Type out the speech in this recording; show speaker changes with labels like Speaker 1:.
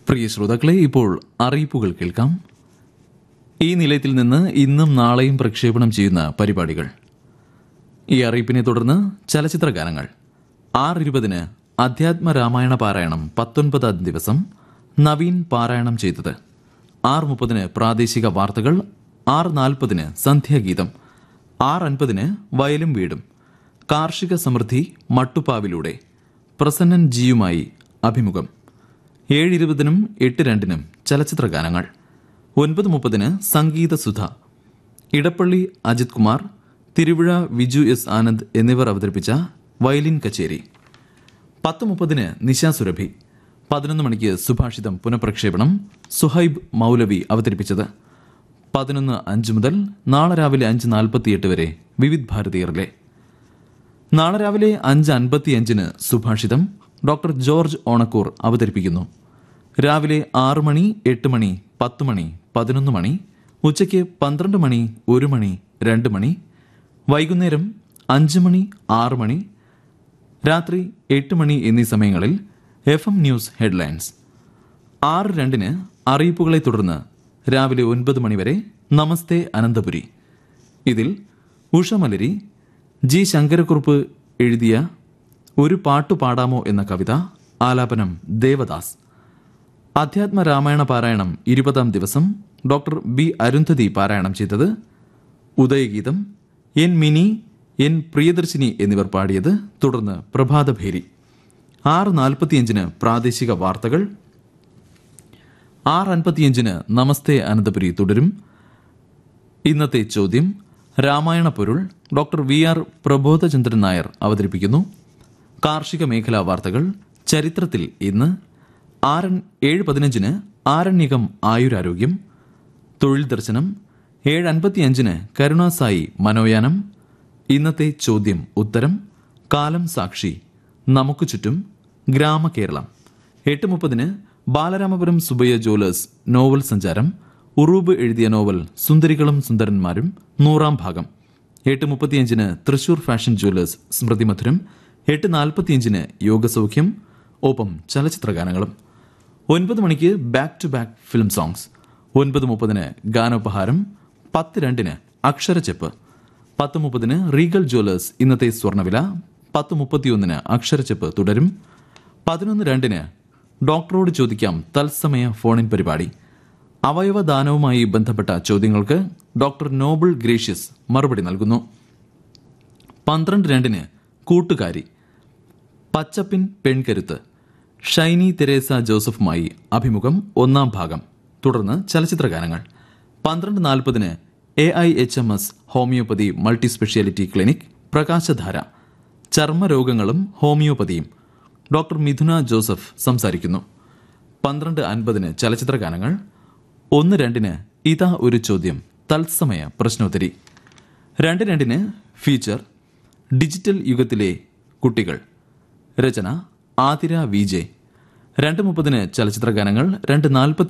Speaker 1: പ്രിയ ശ്രോതാക്കളെ ഇപ്പോൾ അറിയിപ്പുകൾ കേൾക്കാം ഈ നിലയത്തിൽ നിന്ന് ഇന്നും നാളെയും പ്രക്ഷേപണം ചെയ്യുന്ന പരിപാടികൾ ഈ അറിയിപ്പിനെ തുടർന്ന് ചലച്ചിത്ര ഗാനങ്ങൾ ആറ് ഇരുപതിന് അധ്യാത്മ രാമായണ പാരായണം പത്തൊൻപതാം ദിവസം നവീൻ പാരായണം ചെയ്തത് ആറ് മുപ്പതിന് പ്രാദേശിക വാർത്തകൾ ആറ് നാൽപ്പതിന് സന്ധ്യാഗീതം ആറ് അൻപതിന് വയലും വീടും കാർഷിക സമൃദ്ധി മട്ടുപ്പാവിലൂടെ പ്രസന്നൻ ജിയുമായി അഭിമുഖം ഏഴ് ഇരുപതിനും എട്ട് രണ്ടിനും ചലച്ചിത്ര ഗാനങ്ങൾ ഒൻപത് മുപ്പതിന് സംഗീത സുധ ഇടപ്പള്ളി അജിത് കുമാർ തിരുവിഴ വിജു എസ് ആനന്ദ് എന്നിവർ അവതരിപ്പിച്ച വയലിൻ കച്ചേരി പത്ത് മുപ്പതിന് നിശ സുരഭി പതിനൊന്ന് മണിക്ക് സുഭാഷിതം പുനഃപ്രക്ഷേപണം സുഹൈബ് മൗലവി അവതരിപ്പിച്ചത് പതിനൊന്ന് അഞ്ച് മുതൽ നാളെ രാവിലെ അഞ്ച് നാൽപ്പത്തിയെട്ട് വരെ വിവിധ് ഭാരതീയറിലെ നാളെ രാവിലെ അഞ്ച് അൻപത്തിയഞ്ചിന് സുഭാഷിതം ഡോക്ടർ ജോർജ് ഓണക്കൂർ അവതരിപ്പിക്കുന്നു രാവിലെ ആറ് മണി എട്ട് മണി പത്ത് മണി പതിനൊന്ന് മണി ഉച്ചയ്ക്ക് പന്ത്രണ്ട് മണി ഒരു മണി രണ്ട് മണി വൈകുന്നേരം അഞ്ച് മണി ആറ് മണി രാത്രി എട്ട് മണി എന്നീ സമയങ്ങളിൽ എഫ് എം ന്യൂസ് ഹെഡ്ലൈൻസ് ആറ് രണ്ടിന് അറിയിപ്പുകളെ തുടർന്ന് രാവിലെ ഒൻപത് മണിവരെ നമസ്തേ അനന്തപുരി ഇതിൽ ഉഷമലരി ജി ശങ്കരക്കുറുപ്പ് എഴുതിയ ഒരു പാട്ടു പാടാമോ എന്ന കവിത ആലാപനം ദേവദാസ് അധ്യാത്മ രാമായണ പാരായണം ഇരുപതാം ദിവസം ഡോക്ടർ ബി അരുന്ധതി പാരായണം ചെയ്തത് ഉദയഗീതം എൻ മിനി എൻ പ്രിയദർശിനി എന്നിവർ പാടിയത് തുടർന്ന് പ്രഭാതഭേരി ആറ് നാൽപ്പത്തിയഞ്ചിന് പ്രാദേശിക വാർത്തകൾ ആറ് അൻപത്തിയഞ്ചിന് നമസ്തേ അനന്തപുരി തുടരും ഇന്നത്തെ ചോദ്യം Ramayana Porul doctor V R Prabodhachandran Nair അവതരിപ്പിക്കുന്നു കാർഷിക മേഖലാ വാർത്തകൾ ചരിത്രത്തിൽ ഇന്ന് ആരൺ ഏഴ് പതിനഞ്ചിന് ആരണ്യകം ആയുരാരോഗ്യം തൊഴിൽ ദർശനം ഏഴ് അൻപത്തിയഞ്ചിന് കരുണാസായി മനോയാനം ഇന്നത്തെ ചോദ്യം ഉത്തരം കാലം സാക്ഷി നമുക്ക് ചുറ്റും ഗ്രാമകേരളം എട്ട് മുപ്പതിന് ബാലരാമപുരം സുബയ്യ ജോലേഴ്സ് നോവൽ സഞ്ചാരം ഉറൂബ് എഴുതിയ നോവൽ സുന്ദരികളും സുന്ദരന്മാരും നൂറാം ഭാഗം എട്ട് മുപ്പത്തിയഞ്ചിന് തൃശൂർ ഫാഷൻ ജുവലേഴ്സ് സ്മൃതി മധുരം എട്ട് നാൽപ്പത്തിയഞ്ചിന് യോഗസൗഖ്യം ഒപ്പം ചലച്ചിത്ര ഗാനങ്ങളും ഒൻപത് മണിക്ക് back to back film songs ഒൻപത് മുപ്പതിന് ഗാനോപഹാരം പത്ത് രണ്ടിന് അക്ഷരച്ചെപ്പ് പത്ത് മുപ്പതിന് റീഗൽ ജ്വല്ലേഴ്സ് ഇന്നത്തെ സ്വർണ്ണവില പത്ത് മുപ്പത്തിയൊന്നിന് അക്ഷരച്ചെപ്പ് തുടരും പതിനൊന്ന് രണ്ടിന് ഡോക്ടറോട് ചോദിക്കാം തത്സമയ ഫോണിൻ പരിപാടി അവയവദാനവുമായി ബന്ധപ്പെട്ട ചോദ്യങ്ങൾക്ക് ഡോക്ടർ നോബിൾ ഗ്രേഷ്യസ് മറുപടി നൽകുന്നു പന്ത്രണ്ട് രണ്ടിന് കൂട്ടുകാരി പച്ചപ്പിൻ പെൺകരുത്ത് ഷൈനി തെരേസ ജോസഫുമായി അഭിമുഖം ഒന്നാം ഭാഗം തുടർന്ന് ചലച്ചിത്ര ഗാനങ്ങൾ പന്ത്രണ്ട് നാൽപ്പതിന് A I H M S homeopathy multi speciality clinic Prakashadhara ചർമ്മരോഗങ്ങളും ഹോമിയോപ്പതിയും ഡോക്ടർ മിഥുന ജോസഫ് സംസാരിക്കുന്നു പന്ത്രണ്ട് അൻപതിന് ചലച്ചിത്ര ഗാനങ്ങൾ ഒന്ന് രണ്ടിന് ഇതാ ഒരു ചോദ്യം തത്സമയ പ്രശ്നോത്തരി രണ്ട് രണ്ടിന് ഫീച്ചർ ഡിജിറ്റൽ യുഗത്തിലെ കുട്ടികൾ രചന ആതിര വി ജെ രണ്ട് മുപ്പതിന് ചലച്ചിത്ര ഗാനങ്ങൾ രണ്ട് നാൽപ്പത്തി